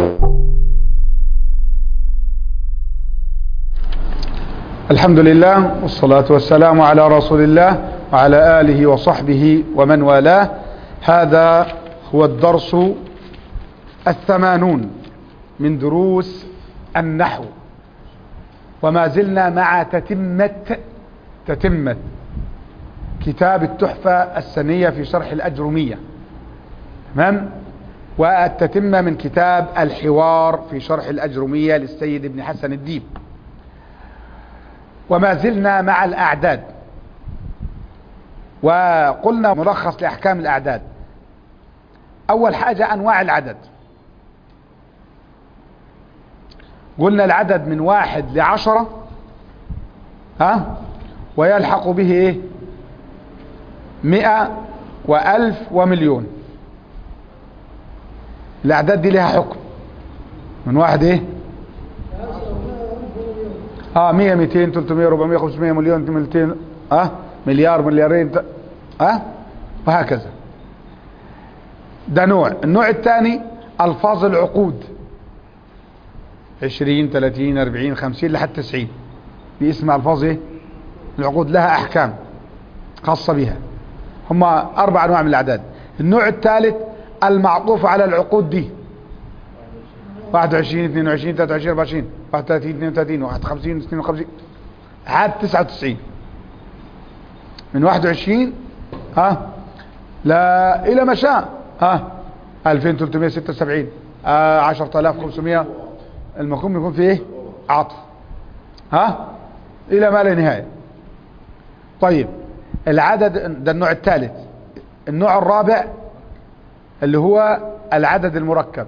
الحمد لله والصلاة والسلام على رسول الله وعلى آله وصحبه ومن والاه هذا هو الدرس الثمانون من دروس النحو وما زلنا مع تتمة تتمة كتاب التحفة السنية في شرح الأجرمية تمام والتتمة من كتاب الحوار في شرح الأجرمية للسيد ابن حسن الديب وما زلنا مع الأعداد وقلنا ملخص لأحكام الأعداد أول حاجة أنواع العدد قلنا العدد من واحد لعشرة ها ويلحق به ايه مئة وألف ومليون الأعداد دي لها حكم من واحد ايه اه 100 200 300 400 500 مليون 200 اه مليار مليارين اه وهكذا ده نوع النوع الثاني الفاظ العقود 20 30 40 50 لحد 90 دي اسمها الفاظ ايه العقود لها احكام خاصة بها هم اربع انواع من الاعداد النوع الثالث المعطوف على العقود دي 21 22 23 24 31 32 51 52 عاد 99 من 21 ها لا الى ما شاء ها 2376 آه 10500 المفهوم يكون فيه ايه عطف ها الى ما لا نهايه طيب العدد ده النوع الثالث النوع الرابع اللي هو العدد المركب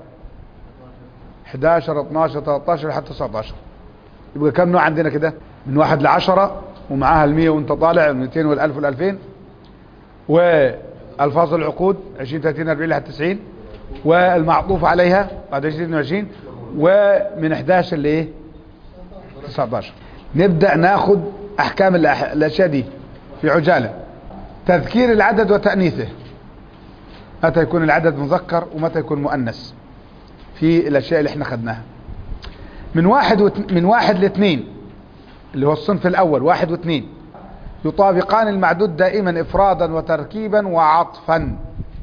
11 12 13 لحد 19 يبقى كم نوع عندنا كده من واحد لعشرة ومعاها المية وانت طالع ال 200 والالف والالفين والفاظ العقود 20 30 40 لحد 90 والمعطوف عليها بعد 20 22 ومن 11 لايه 19 نبدأ ناخد احكام الاشياء دي في عجالة تذكير العدد وتأنيثه متى يكون العدد مذكر ومتى يكون مؤنث في الاشياء اللي احنا خدناها من واحد وت... من واحد لاثنين اللي هو الصنف الاول واحد واثنين يطابقان المعدود دائما افرادا وتركيبا وعطفا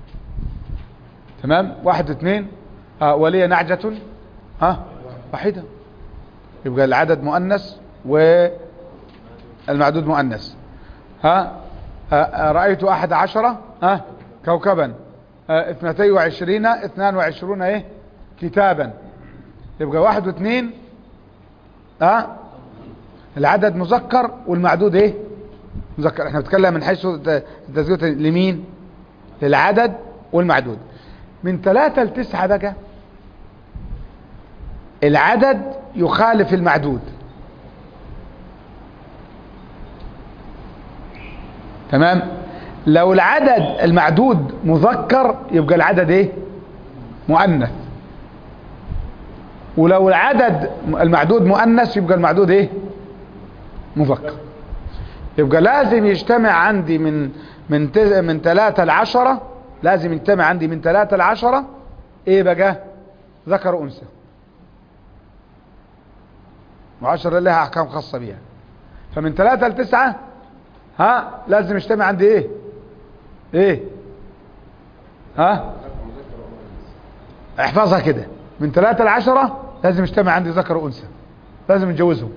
تمام واحد واثنين آه ولي نعجة ها آه واحدة يبقى العدد مؤنث والمعدود مؤنث ها آه رأيت احد عشرة ها كوكبا اثنتي وعشرين اثنان وعشرون ايه كتابا يبقى واحد واثنين اه العدد مذكر والمعدود ايه مذكر احنا بنتكلم من حيث التذكير لمين للعدد والمعدود من ثلاثة لتسعة بقى العدد يخالف المعدود تمام لو العدد المعدود مذكر يبقى العدد ايه مؤنث ولو العدد المعدود مؤنث يبقى المعدود ايه مذكر يبقى لازم يجتمع عندي من من من 3 ل 10 لازم يجتمع عندي من 3 ل 10 ايه بقى ذكر وانثى و10 لها احكام خاصه بيها فمن 3 ل 9 ها لازم يجتمع عندي ايه ايه ها احفظها كده من ثلاثة لعشرة لازم يجتمع عندي ذكر وانثى لازم نتجوزهم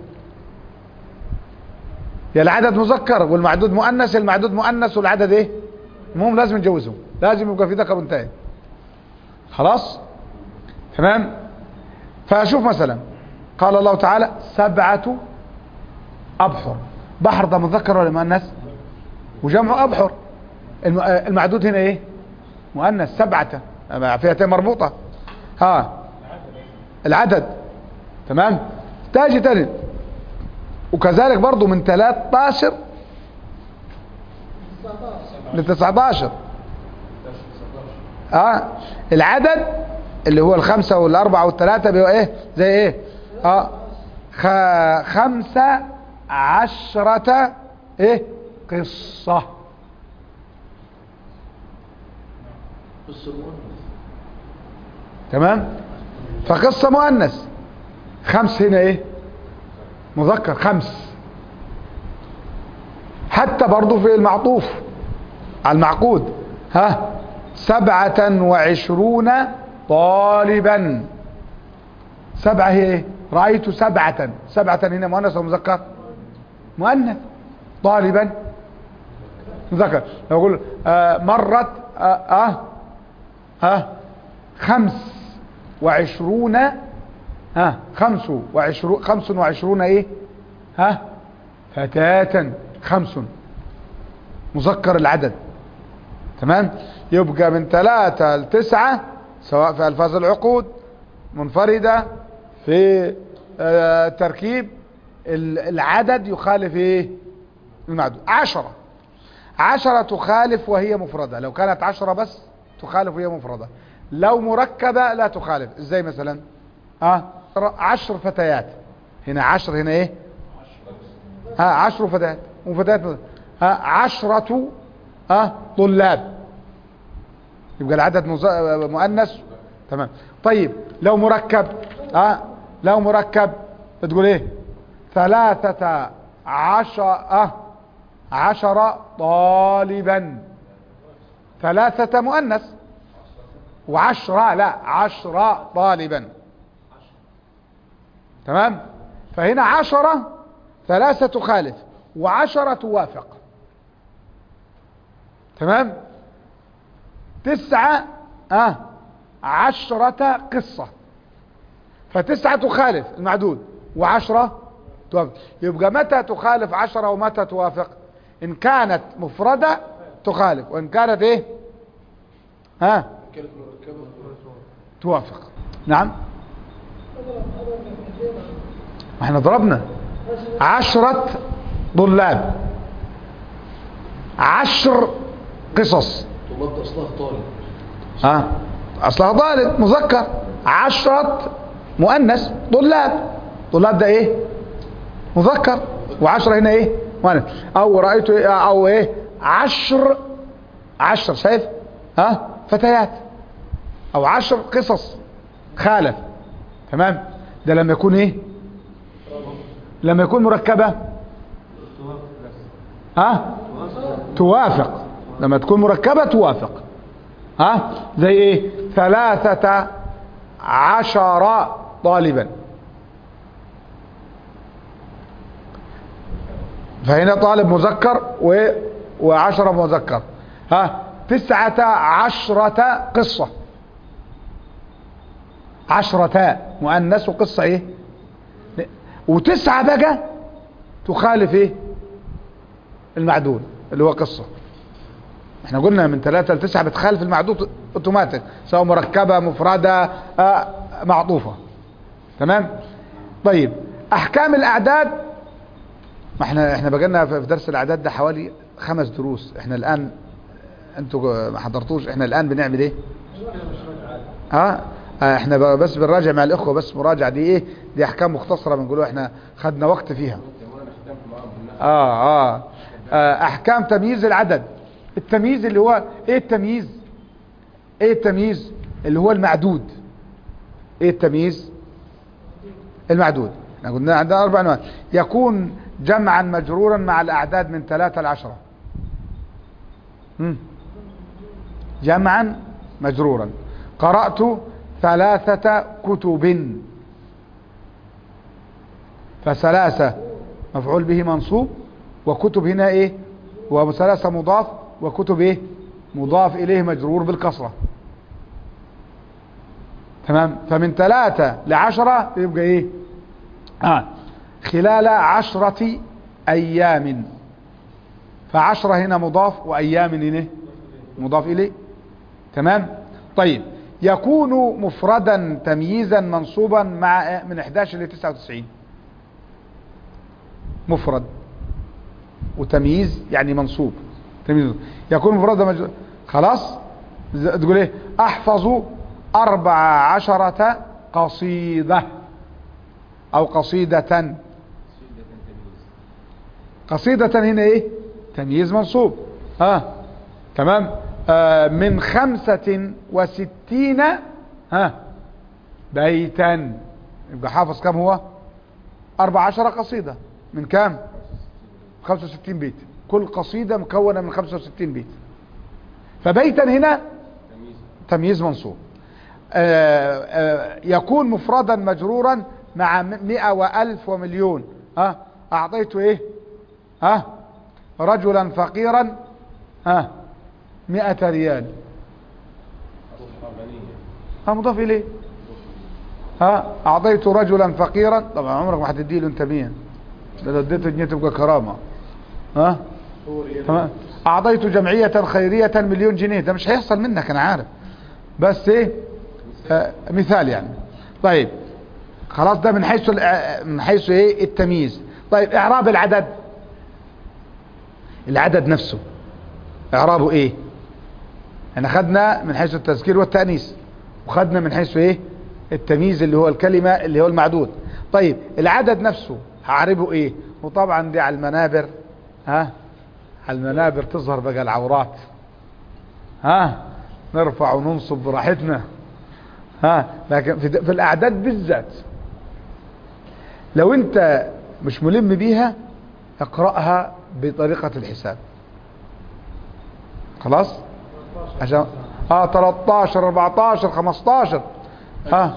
يا العدد مذكر والمعدود مؤنث المعدود مؤنث والعدد ايه المهم لازم نتجوزهم لازم يبقى في ذكر وانثى خلاص تمام فاشوف مثلا قال الله تعالى سبعة ابحر بحر ده مذكر ولا مؤنث وجمع ابحر المعدود هنا ايه مؤنث سبعة فيها مربوطة ها العدد تمام تاجي ترد وكذلك برضو من 13 ل 19 اه العدد اللي هو الخمسة والاربعة والثلاثة بيبقى ايه زي ايه اه خ... خمسة عشرة ايه قصة تمام فقصة مؤنث خمس هنا ايه مذكر خمس حتى برضو في المعطوف على المعقود ها سبعة وعشرون طالبا سبعة هي ايه رأيت سبعة سبعة هنا مؤنث ولا مذكر مؤنث طالبا مذكر لو اقول آه مرت آه, آه, آه خمس وعشرون ها خمس وعشرون خمس وعشرون ايه ها فتاة خمس مذكر العدد تمام يبقى من ثلاثة لتسعة سواء في ألفاظ العقود منفردة في آه تركيب العدد يخالف ايه المعدود عشرة عشرة تخالف وهي مفردة لو كانت عشرة بس تخالف وهي مفردة لو مركبة لا تخالف ازاي مثلا اه عشر فتيات هنا عشر هنا ايه ها آه عشر فتيات وفتيات ها آه عشرة اه طلاب يبقى العدد مؤنث تمام طيب لو مركب اه لو مركب تقول ايه ثلاثة عشر آه عشر طالبا ثلاثة مؤنث وعشرة لا عشرة طالبا تمام فهنا عشرة ثلاثة تخالف وعشرة توافق تمام تسعة آه عشرة قصة فتسعة تخالف المعدود وعشرة توافق يبقى متى تخالف عشرة ومتى توافق ان كانت مفردة تخالف وان كانت ايه ها توافق نعم احنا ضربنا عشرة طلاب عشر قصص طلاب ده اصلها طالب ها اصلها طالب مذكر عشرة مؤنث طلاب طلاب ده ايه مذكر وعشرة هنا ايه مؤنث او رأيت إيه او ايه عشر عشر شايف ها فتيات او عشر قصص خالف تمام ده لما يكون ايه لما يكون مركبة ها توافق لما تكون مركبة توافق ها زي ايه ثلاثة عشر طالبا فهنا طالب مذكر و... وعشرة مذكر ها تسعة عشرة قصة عشرة مؤنث وقصة ايه وتسعة بقى تخالف ايه المعدود اللي هو قصة احنا قلنا من ثلاثة لتسعة بتخالف المعدود اوتوماتيك سواء مركبة مفردة آه معطوفة تمام طيب احكام الاعداد ما احنا احنا بقالنا في درس الاعداد ده حوالي خمس دروس احنا الان انتوا ما حضرتوش احنا الان بنعمل ايه اه احنا بس بنراجع مع الاخوه بس مراجعه دي ايه دي احكام مختصره بنقولوا احنا خدنا وقت فيها آه, اه اه احكام تمييز العدد التمييز اللي هو ايه التمييز ايه التمييز اللي هو المعدود ايه التمييز المعدود احنا قلنا عندنا اربع انواع يكون جمعا مجرورا مع الاعداد من ثلاثة لعشرة جمعا مجرورا قرأت ثلاثة كتب فثلاثة مفعول به منصوب وكتب هنا ايه وثلاثة مضاف وكتب ايه مضاف اليه مجرور بالكسرة تمام فمن ثلاثة لعشرة يبقى ايه آه. خلال عشرة ايام فعشرة هنا مضاف وايام هنا مضاف اليه تمام طيب يكون مفردا تمييزا منصوبا مع من 11 ل 99 مفرد وتمييز يعني منصوب تمييز يكون مفردا مج... خلاص تقول ايه احفظ اربع عشرة قصيدة او قصيدة قصيدة هنا ايه تمييز منصوب ها آه. تمام آه من خمسة وستين ها بيتا يبقى حافظ كم هو أربع عشر قصيدة من كام 65 بيت كل قصيدة مكونة من 65 بيت فبيتا هنا تمييز منصوب آآ آآ يكون مفردا مجرورا مع مئة وألف ومليون ها أعطيته إيه ها رجلا فقيرا ها مئة ريال ها مضاف إليه ها أعطيت رجلا فقيرا طبعا عمرك ما هتدي له أنت مية ده لو اديته جنيه تبقى كرامة ها تمام أعطيت جمعية خيرية مليون جنيه ده مش هيحصل منك أنا عارف بس إيه آه مثال يعني طيب خلاص ده من حيث من حيث ايه التمييز طيب اعراب العدد العدد نفسه اعرابه ايه احنا خدنا من حيث التذكير والتأنيث وخدنا من حيث ايه التمييز اللي هو الكلمة اللي هو المعدود طيب العدد نفسه هعربه ايه وطبعا دي على المنابر ها على المنابر تظهر بقى العورات ها نرفع وننصب براحتنا ها لكن في, في الاعداد بالذات لو انت مش ملم بيها اقرأها بطريقة الحساب خلاص عشان اه 13 14 15 ها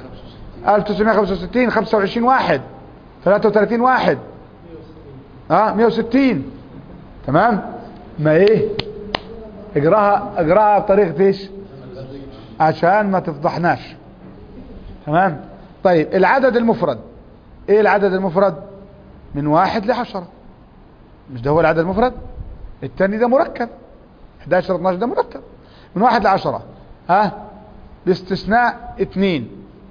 1965 25 واحد 33 واحد اه 160 تمام ما ايه اقراها اقراها بطريقة ايش عشان ما تفضحناش تمام طيب العدد المفرد ايه العدد المفرد من واحد لعشرة مش ده هو العدد المفرد التاني ده مركب 11 12 ده مركب من واحد لعشرة ها باستثناء اتنين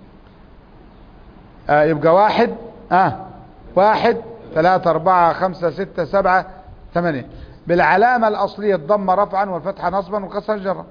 آه يبقى واحد اه واحد ثلاثة اربعة خمسة ستة سبعة ثمانية بالعلامة الاصلية الضمة رفعا والفتحة نصبا والكسر جرا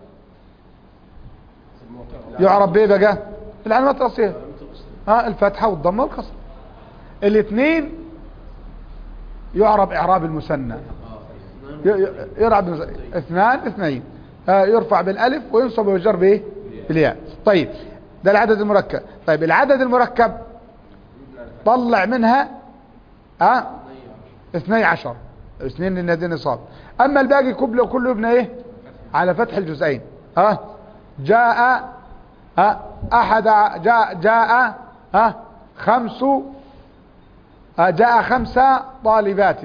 يعرب بايه بقى العلامات الاصلية ها الفتحة والضمة والكسر الاثنين يعرب اعراب المثنى يعرب اثنان اثنين يرفع بالالف وينصب ويجر بايه بالياء طيب ده العدد المركب طيب العدد المركب طلع منها ها اثني عشر اثنين للنادي نصاب اما الباقي كله كله يبنى ايه على فتح الجزئين ها جاء ها احد جاء جاء ها خمس جاء خمسة طالبات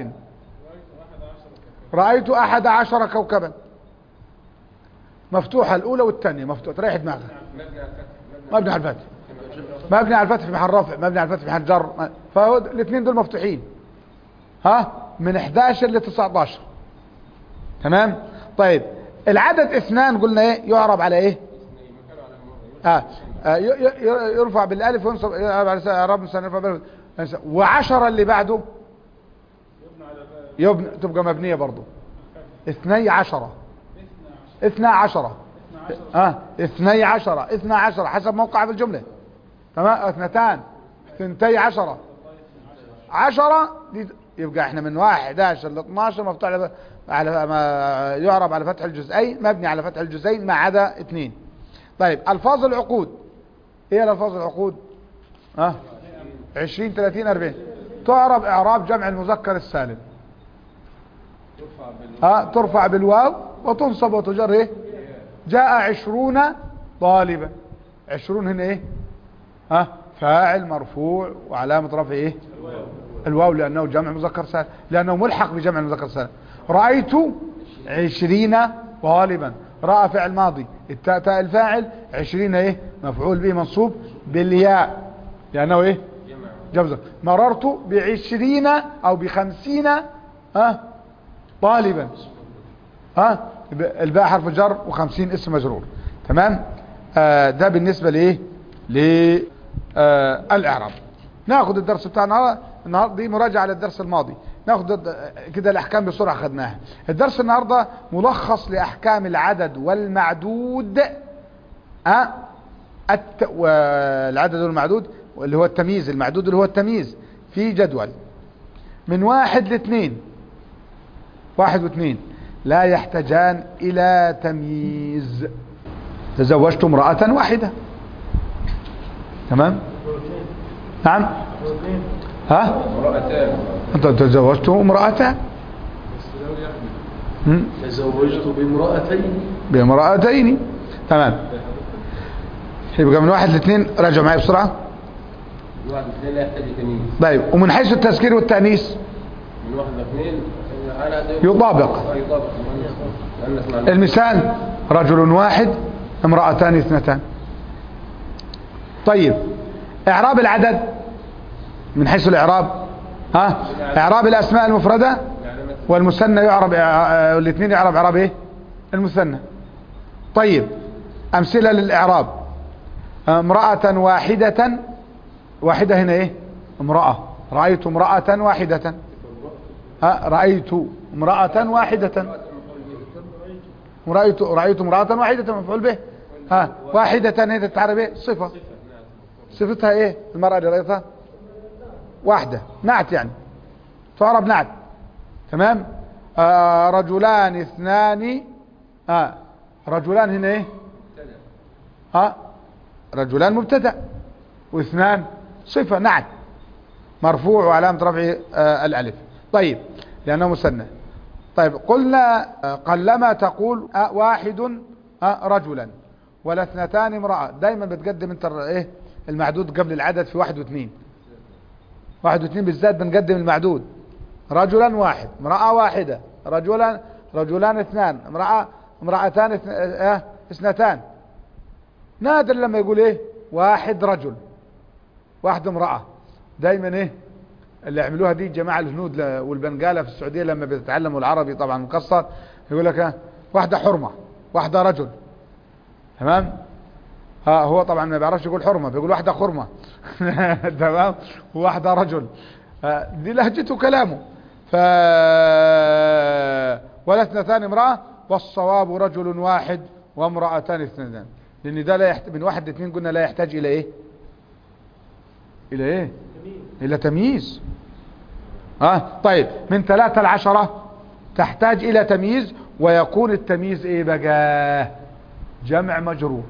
رأيت أحد عشر كوكبا مفتوحة الأولى والثانية مفتوحة تريح دماغك مبني على الفتح مبني على الفتح في محل رفع مبني على الفتح في محل جر فهو الاثنين دول مفتوحين ها من 11 ل 19 تمام طيب العدد اثنان قلنا ايه يعرب على ايه آه. آه يرفع بالالف وينصب يعرب يرفع وعشرة اللي بعده يبنى تبقى مبنية برضو اثني عشرة اثنى عشرة اه اثني عشرة اثنى عشرة حسب موقع في الجملة تمام اثنتان اثنتي عشرة عشرة دي يبقى احنا من واحد عشر ل 12 مفتوح على على ما يعرب على فتح الجزئين مبني على فتح الجزئين ما عدا اثنين طيب الفاظ العقود ايه الفاظ العقود اه 20 30 40 تعرب اعراب جمع المذكر السالم ها ترفع بالواو وتنصب وتجر ايه جاء عشرون طالبا عشرون هنا ايه ها فاعل مرفوع وعلامة رفع ايه الواو لانه جمع مذكر سالم لانه ملحق بجمع المذكر السالم رأيت عشرين طالبا رأى فعل ماضي التاء تاء الفاعل عشرين ايه مفعول به منصوب بالياء لانه ايه جمع مررت بعشرين او بخمسين ها طالبا ها الباء حرف جر وخمسين اسم مجرور تمام آه ده بالنسبة لايه للاعراب ناخد الدرس بتاعنا النهارده دي مراجعة للدرس الماضي ناخد كده الاحكام بسرعة خدناها الدرس النهاردة ملخص لاحكام العدد والمعدود ها الت... والعدد والمعدود اللي هو التمييز المعدود اللي هو التمييز في جدول من واحد لاثنين واحد واثنين لا يحتاجان الى تمييز تزوجت امرأة واحدة تمام نعم ها امرأتان انت تزوجت امرأتان مم. تزوجت بامرأتين بامرأتين تمام يبقى من واحد لاثنين راجعوا معايا بسرعة من واحد لاثنين لا يحتاج تمييز طيب ومن حيث التذكير والتأنيث من واحد لاثنين على يطابق. يطابق مؤنث مع المؤنث. المثال رجل واحد امرأتان اثنتان طيب اعراب العدد من حيث الاعراب ها اعراب الاسماء المفردة علامات والمثنى يعرب آه، الاثنين يعرب اعراب ايه المثنى طيب امثلة للاعراب امرأة واحدة واحدة هنا ايه امرأة رأيت امرأة واحدة ها رأيت امرأة واحدة رأيت رأيت امرأة واحدة مفعول به ها واحدة هي تتعرب ايه صفة صفتها ايه المرأة اللي رأيتها واحدة نعت يعني تعرب نعت تمام آه رجلان اثنان آه رجلان هنا ايه ها رجلان مبتدا واثنان صفة نعت مرفوع وعلامة رفعه آه الالف طيب لانه مثنى طيب قلنا آه، قلما تقول آه، واحد آه، رجلا ولا اثنتان امرأة دايما بتقدم انت الر- ايه المعدود قبل العدد في واحد واثنين واحد واثنين بالذات بنقدم المعدود رجلا واحد امرأة واحدة رجلا رجلان اثنان امرأة امرأتان اثن- اه اثنتان نادر لما يقول ايه واحد رجل واحد امرأة دايما ايه اللي يعملوها دي جماعة الهنود ل- والبنغالة في السعودية لما بيتعلموا العربي طبعا مكسر يقول لك اه، واحدة حرمة واحدة رجل تمام ها هو طبعا ما بيعرفش يقول حرمة بيقول واحدة خرمة تمام وواحدة رجل اه، دي لهجته كلامه ف ولا اثنتان امرأة والصواب رجل واحد وامرأتان اثنتان لان ده لا يحت... من واحد لاثنين قلنا لا يحتاج الى ايه الى ايه الى تمييز ها طيب من ثلاثة لعشرة تحتاج الى تمييز ويكون التمييز ايه بقى جمع مجرور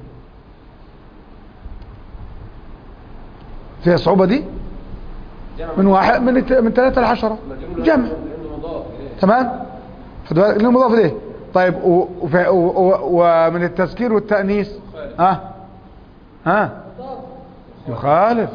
فيها صعوبة دي جمع من واحد من الت- من ثلاثة لعشرة مجرور جمع لأنه مضاف إليه. تمام خدوا بالك ليه مضاف اليه طيب و- وف- و- و- ومن التذكير والتأنيث ها ها يخالف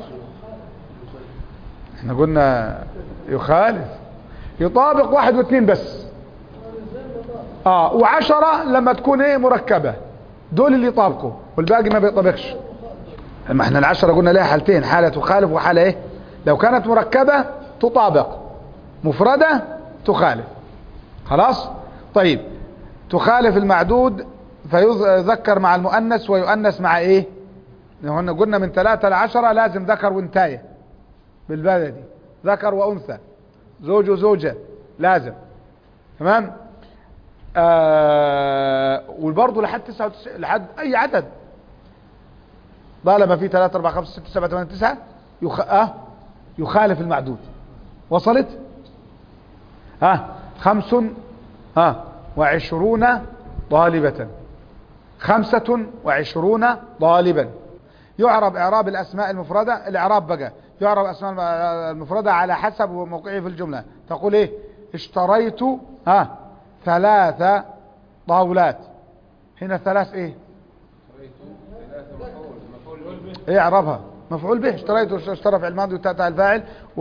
احنا قلنا يخالف يطابق واحد واثنين بس اه وعشرة لما تكون ايه مركبة دول اللي يطابقوا والباقي ما بيطابقش ما احنا العشرة قلنا لها حالتين حالة تخالف وحالة ايه لو كانت مركبة تطابق مفردة تخالف خلاص طيب تخالف المعدود فيذكر مع المؤنث ويؤنث مع ايه هنا قلنا من ثلاثة لعشرة لازم ذكر وانتاية بالبلدي ذكر وانثى زوج وزوجة لازم تمام آه وبرضه لحد 99 لحد اي عدد طالما في 3 4 5 6 7 8 9 يخ... آه يخالف المعدود وصلت ها خمس ها وعشرون طالبة خمسة وعشرون طالبا يعرب اعراب الاسماء المفردة الاعراب بقى يعرب اسماء المفردة على حسب موقعه في الجملة تقول ايه اشتريت ها ثلاث طاولات هنا ثلاث ايه ايه اعرابها مفعول به اشتريت اشترى في الماضي وتأتى الفاعل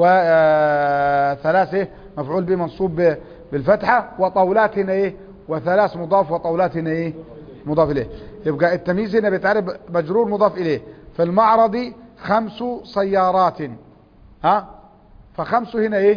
وثلاث ايه مفعول به منصوب ب- بالفتحة وطاولات هنا ايه وثلاث مضاف وطاولات هنا ايه مضاف اليه يبقى التمييز هنا بيتعرف مجرور مضاف اليه في المعرض خمس سيارات ها فخمس هنا ايه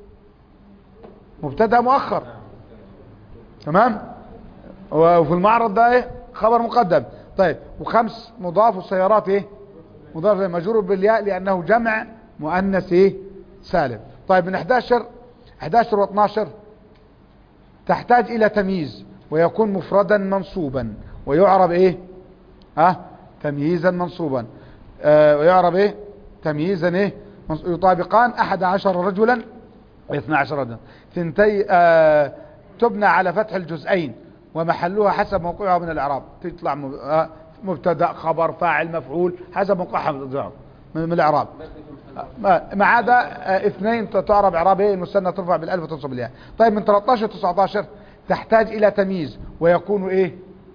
مبتدا مؤخر تمام وفي المعرض ده ايه خبر مقدم طيب وخمس مضاف والسيارات ايه مضاف إليه مجرور بالياء لانه جمع مؤنث ايه سالم طيب من 11 11 و12 تحتاج الى تمييز ويكون مفردا منصوبا ويعرب ايه اه تمييزا منصوبا آه ويعرب ايه تمييزا ايه منص- يطابقان احد عشر رجلا اثنى عشر رجلا ثنتي آه تبنى على فتح الجزئين ومحلها حسب موقعها من الاعراب تطلع م- آه، مبتدا خبر فاعل مفعول حسب موقعها من الاعراب من, من الاعراب ما ما عدا آه، اثنين ت- تعرب اعراب ايه المثنى ترفع بالالف وتنصب بالياء طيب من 13 19 تحتاج الى تمييز ويكون ايه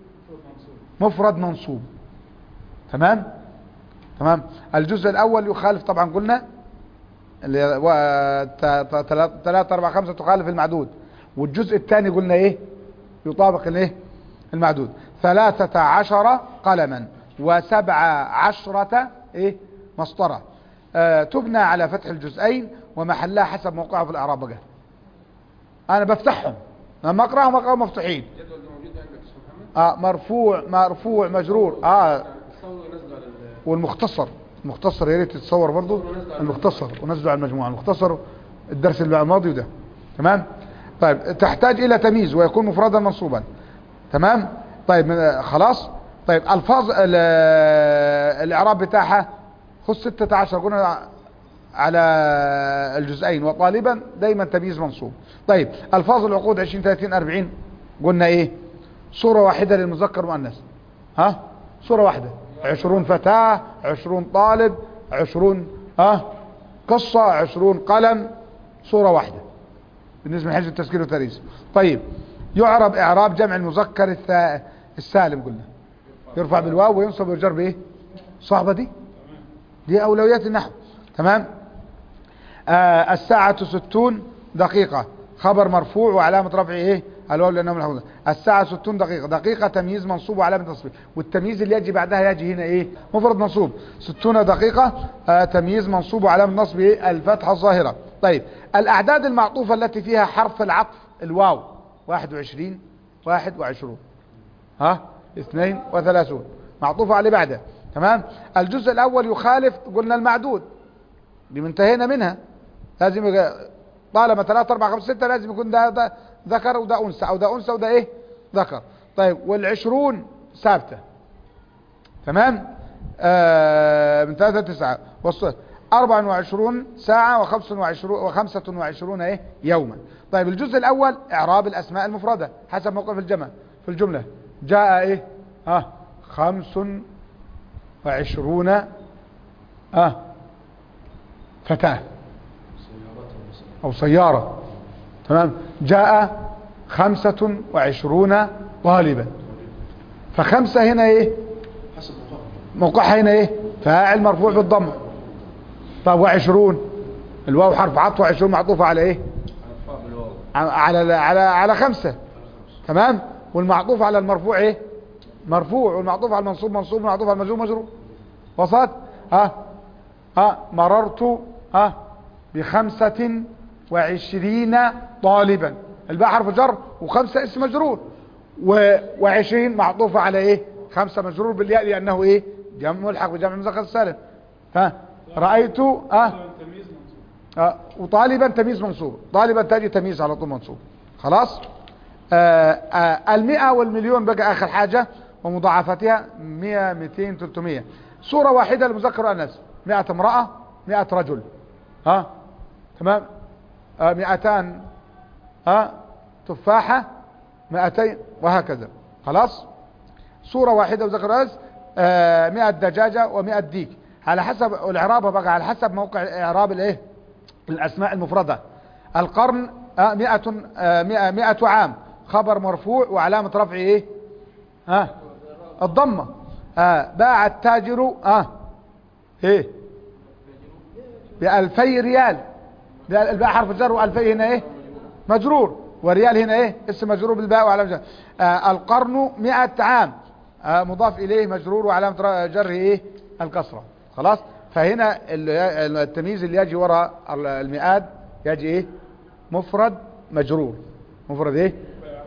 مفرد منصوب تمام تمام الجزء الاول يخالف طبعا قلنا اللي و... ت... ت... تلات- تلاتة أربعة خمسة تخالف المعدود والجزء الثاني قلنا ايه يطابق الايه المعدود ثلاثة عشر قلما وسبعة عشرة ايه مسطرة آه تبنى على فتح الجزئين ومحلها حسب موقعه في الاعراب بقى انا بفتحهم لما اقراهم اقراهم مفتوحين الجدول ده موجود عندك يا شيخ محمد آه مرفوع مرفوع مجرور اه الصور نزلوا على ال- والمختصر المختصر يا ريت تتصور برضه المختصر ونزله على المجموعه المختصر الدرس الماضي وده تمام طيب تحتاج الى تمييز ويكون مفردا منصوبا تمام طيب من- خلاص طيب الفاظ ال- الاعراب بتاعها خذ 16 قلنا على الجزئين وطالبا دايما تمييز منصوب طيب الفاظ العقود 20 30 40 قلنا ايه صورة واحدة للمذكر والمؤنث ها صورة واحدة عشرون فتاة عشرون طالب عشرون ها قصة عشرون قلم صورة واحدة بالنسبة لحجة التسكير والتريز طيب يعرب اعراب جمع المذكر الثا- السالم قلنا يرفع بالواو وينصب ويجر بايه صعبة دي دي اولويات النحو تمام آه الساعة ستون دقيقة خبر مرفوع وعلامة رفعه ايه الواو لانه من الحفظ الساعة ستون دقيقة دقيقة تمييز منصوب وعلامة تصبيح والتمييز اللي يجي بعدها يجي هنا ايه مفرد منصوب ستون دقيقة آه تمييز منصوب وعلامة نصب ايه الفتحة الظاهرة طيب الاعداد المعطوفة التي فيها حرف العطف الواو واحد وعشرين واحد وعشرون ها اثنين وثلاثون معطوفة على بعده تمام الجزء الاول يخالف قلنا المعدود دي انتهينا منها لازم يبقى طالما 3 4 5 6 لازم يكون ده, ده ذكر وده انثى او ده انثى وده ايه ذكر طيب والعشرون ثابته تمام آه من 3 9 وصل 24 ساعة وخمس وعشرون وخمسة وعشرون ايه يوما طيب الجزء الاول اعراب الاسماء المفردة حسب موقف الجمع في الجملة جاء ايه ها خمس وعشرون اه فتاة او سيارة تمام جاء خمسة وعشرون طالبا فخمسة هنا ايه حسب مقام موقعها هنا ايه فاعل مرفوع بالضم طب وعشرون الواو حرف عطف وعشرون معطوفة على ايه مرفوع بالواو على على على خمسة تمام والمعطوف على المرفوع ايه مرفوع والمعطوف على المنصوب منصوب والمعطوف على المجرور مجرور وصلت ها ها مررت ها بخمسة وعشرين طالبا الباء حرف جر وخمسة اسم مجرور و... وعشرين معطوفة على ايه خمسة مجرور بالياء لانه ايه جمع ملحق بجمع مذكر السالم ها رأيت ها آه وطالبا تمييز منصوب طالبا تجي تمييز على طول منصوب خلاص آه آه المئة والمليون بقى آخر حاجة ومضاعفتها مئة مئتين تلتمية صورة واحدة لمذكر والأنثى مئة امرأة مئة رجل ها تمام آه مئتان ها تفاحة مئتين وهكذا خلاص صورة واحدة مذكر والأنثى آه مئة دجاجة ومئة ديك على حسب الإعراب بقى على حسب موقع إعراب الإيه الأسماء المفردة القرن آه مئة, آه مئة, مئة عام خبر مرفوع وعلامة رفعه ايه ها الضمة آه باع التاجر اه ايه بألفي ريال الباء حرف جر وألفي هنا ايه مجرور وريال هنا ايه اسم مجرور بالباء وعلامة جر آه القرن مئة عام آه مضاف اليه مجرور وعلامة جره ايه الكسرة خلاص فهنا التمييز اللي يجي وراء المئات يجي ايه مفرد مجرور مفرد ايه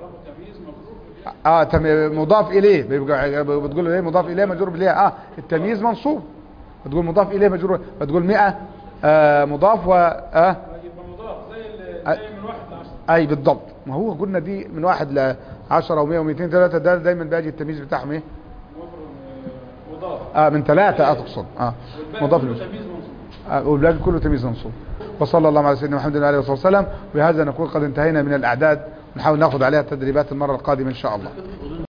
اه تم... مضاف اليه بيبقى بتقول ايه مضاف اليه مجرور باليه اه التمييز منصوب بتقول مضاف اليه مجرور بتقول 100 آه مضاف و اه يبقى مضاف زي ال- زي من واحد لعشرة اي بالضبط ما هو قلنا دي من واحد ل 10 و100 و200 3 ده دايما بيجي التمييز بتاعهم ايه مفرد آه، مضاف اه من ثلاثة تقصد اه والباقي مضاف كله له تمييز منصوب آه والباقي كله تمييز منصوب وصلى الله على سيدنا محمد وعلى اله وصحبه وسلم وبهذا نكون قد انتهينا من الاعداد ونحاول ناخذ عليها التدريبات المرة القادمة ان شاء الله